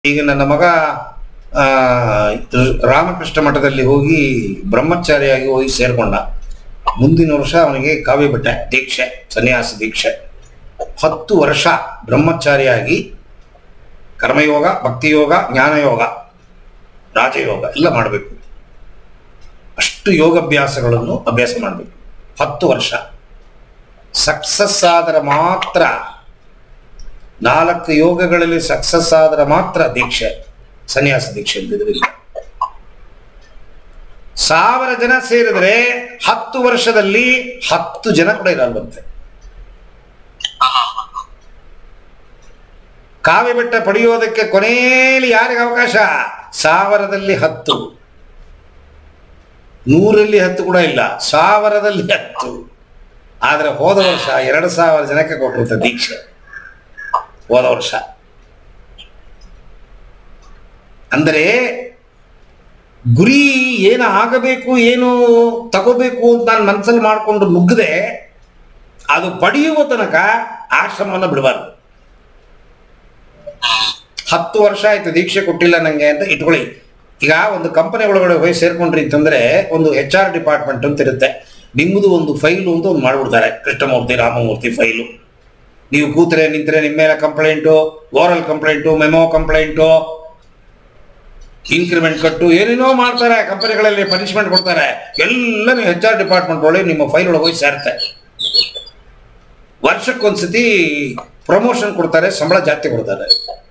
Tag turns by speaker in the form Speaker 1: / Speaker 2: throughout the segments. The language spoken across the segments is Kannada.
Speaker 1: ಈಗ ನನ್ನ ಮಗ ಆ, ರಾಮಕೃಷ್ಣ ಮಠದಲ್ಲಿ ಹೋಗಿ ಬ್ರಹ್ಮಚಾರಿಯಾಗಿ ಹೋಗಿ ಸೇರ್ಕೊಂಡ ಮುಂದಿನ ವರ್ಷ ಅವನಿಗೆ ಕಾವ್ಯ ಬಿಟ್ಟೆ ದೀಕ್ಷೆ ಸನ್ಯಾಸ ದೀಕ್ಷೆ ಹತ್ತು ವರ್ಷ ಬ್ರಹ್ಮಚಾರಿಯಾಗಿ ಕರ್ಮಯೋಗ ಭಕ್ತಿಯೋಗ ಜ್ಞಾನಯೋಗ ರಾಜಯೋಗ ಎಲ್ಲ ಮಾಡಬೇಕು ಅಷ್ಟು ಯೋಗಾಭ್ಯಾಸಗಳನ್ನು ಅಭ್ಯಾಸ ಮಾಡಬೇಕು ಹತ್ತು ವರ್ಷ ಸಕ್ಸಸ್ ಆದರೆ ಮಾತ್ರ ನಾಲ್ಕು ಯೋಗಗಳಲ್ಲಿ ಸಕ್ಸಸ್ ಆದ್ರೆ ಮಾತ್ರ ದೀಕ್ಷೆ ಸನ್ಯಾಸ ದೀಕ್ಷೆ ಇದ್ದಿದ್ರಿಲ್ಲ ಸಾವಿರ ಜನ ಸೇರಿದ್ರೆ ಹತ್ತು ವರ್ಷದಲ್ಲಿ ಹತ್ತು ಜನ ಕೂಡ ಇರಲ್ವಂತೆ ಕಾವ್ಯ ಬೆಟ್ಟ ಪಡೆಯೋದಕ್ಕೆ ಕೊನೆಯಲ್ಲಿ ಯಾರಿಗೆ ಅವಕಾಶ ಸಾವಿರದಲ್ಲಿ ಹತ್ತು ನೂರಲ್ಲಿ ಹತ್ತು ಕೂಡ ಇಲ್ಲ ಸಾವಿರದಲ್ಲಿ ಹತ್ತು ಆದ್ರೆ ಹೋದ ವರ್ಷ ಎರಡು ಸಾವಿರ ಜನಕ್ಕೆ ಕೊಟ್ಟಿರುತ್ತೆ ದೀಕ್ಷೆ ಹೋದ ವರ್ಷ ಅಂದರೆ ಗುರಿ ಏನು ಆಗಬೇಕು ಏನು ತಗೋಬೇಕು ಅಂತ ನಾನು ಮನಸ್ಸಲ್ಲಿ ಮಾಡಿಕೊಂಡು ನುಗ್ಗದೆ ಅದು ಪಡೆಯುವ ತನಕ ಆಶ್ರಮವನ್ನು ಬಿಡಬಾರ್ದು ಹತ್ತು ವರ್ಷ ಆಯ್ತು ದೀಕ್ಷೆ ಕೊಟ್ಟಿಲ್ಲ ನಂಗೆ ಅಂತ ಇಟ್ಕೊಳ್ಳಿ ಈಗ ಒಂದು ಕಂಪನಿ ಒಳಗಡೆ ಹೋಗಿ ಸೇರ್ಕೊಂಡ್ರಿ ಅಂತಂದ್ರೆ ಒಂದು ಎಚ್ ಆರ್ ಡಿಪಾರ್ಟ್ಮೆಂಟ್ ಅಂತ ಇರುತ್ತೆ ನಿಮ್ಮದು ಒಂದು ಫೈಲು ಅಂತ ಒಂದು ಮಾಡ್ಬಿಡ್ತಾರೆ ಕೃಷ್ಣಮೂರ್ತಿ ರಾಮಮೂರ್ತಿ ಫೈಲು ನೀವು ಕೂತ್ರೆ ನಿಂತರೆ ನಿಮ್ಮ ಮೇಲೆ complaint oral complaint memo complaint increment cut ಏನೇನೋ ಮಾಡ್ತಾರೆ ಕಂಪನಿಗಳಲ್ಲಿ ಪನಿಷ್ಮೆಂಟ್ ಕೊಡ್ತಾರೆ ಎಲ್ಲ ನೀವು ಎಚ್ ಆರ್ ಡಿಪಾರ್ಟ್ಮೆಂಟ್ ಒಳಗೆ ನಿಮ್ಮ ಫೈಲ್ ಒಳಗೆ ಹೋಗಿ ಸೇರುತ್ತೆ ವರ್ಷಕ್ಕೊಂದ್ಸತಿ ಪ್ರಮೋಷನ್ ಕೊಡ್ತಾರೆ ಸಂಬಳ ಜಾಸ್ತಿ ಕೊಡ್ತಾರೆ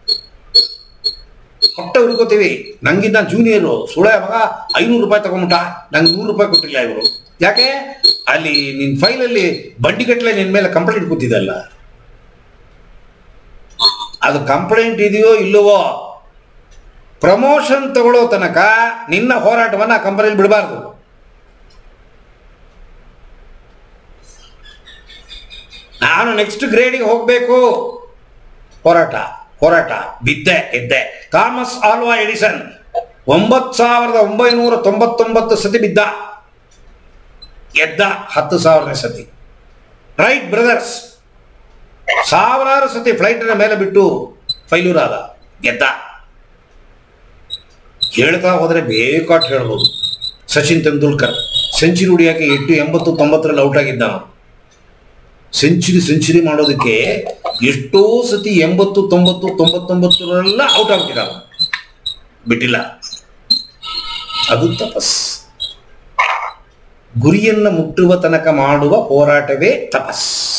Speaker 1: ಹೊಟ್ಟೆ ಹುಡ್ಕೋತೀವಿ ನಂಗಿಂತ ಜೂನಿಯರು ಸುಳೆ ಮಗ ಐನೂರು ರೂಪಾಯಿ ತಗೊಂಬಿಟ್ಟ ನಂಗೆ ನೂರು ರೂಪಾಯಿ ಕೊಟ್ಟಿಲ್ಲ ಇವರು ಯಾಕೆ ಅಲ್ಲಿ ನಿನ್ನ ಫೈಲಲ್ಲಿ ಬಂಡಿಗಟ್ಟಲೆ ನಿನ್ನ ಮೇಲೆ ಕಂಪ್ಲೇಂಟ್ ಕೂತಿದಲ್ಲ ಅದು ಕಂಪ್ಲೇಂಟ್ ಇದೆಯೋ ಇಲ್ಲವೋ ಪ್ರಮೋಷನ್ ತಗೊಳ್ಳೋ ತನಕ ನಿನ್ನ ಹೋರಾಟವನ್ನ ಆ ಕಂಪನಿಯಲ್ಲಿ ಬಿಡಬಾರ್ದು ನಾನು ನೆಕ್ಸ್ಟ್ ಗ್ರೇಡಿಗೆ ಹೋಗಬೇಕು ಹೋರಾಟ ಹೋರಾಟ ಬಿದ್ದೆ ಎದ್ದೆ ಥಾಮಸ್ ಆಲ್ವಾ ಎಡಿಸನ್ ಒಂಬತ್ತು ಸಾವಿರದ ಒಂಬೈನೂರ ತೊಂಬತ್ತೊಂಬತ್ತು ಸತಿ ಬಿದ್ದ ಎದ್ದ ಹತ್ತು ಸಾವಿರನೇ ಸತಿ ರೈಟ್ ಬ್ರದರ್ಸ್ ಸಾವಿರಾರು ಸತಿ ಫ್ಲೈಟಿನ ಮೇಲೆ ಬಿಟ್ಟು ಫೈಲ್ಯೂರ್ ಆದ ಗೆದ್ದ ಹೇಳ್ತಾ ಹೋದರೆ ಬೇಕಾಟ್ ಹೇಳ್ಬೋದು ಸಚಿನ್ ತೆಂಡೂಲ್ಕರ್ ಸೆಂಚುರಿ ಹೊಡಿಯೋಕೆ ಎಂಟು ಎಂಬತ್ತು ತೊಂಬತ್ತರಲ್ಲಿ ಔಟ್ ಆಗಿದ್ದ ನಾವು ಸೆಂಚುರಿ ಸೆಂಚುರಿ ಮಾಡೋದಕ್ಕೆ ಎಷ್ಟೋ ಸತಿ ಎಂಬತ್ತು ತೊಂಬತ್ತು ತೊಂಬತ್ತೊಂಬತ್ತರೆಲ್ಲ ಔಟ್ ಆಗ್ಬಿಟ್ಟಿದ ಬಿಟ್ಟಿಲ್ಲ ಅದು ತಪಸ್ ಗುರಿಯನ್ನು ಮುಟ್ಟುವ ತನಕ ಮಾಡುವ ಹೋರಾಟವೇ ತಪಸ್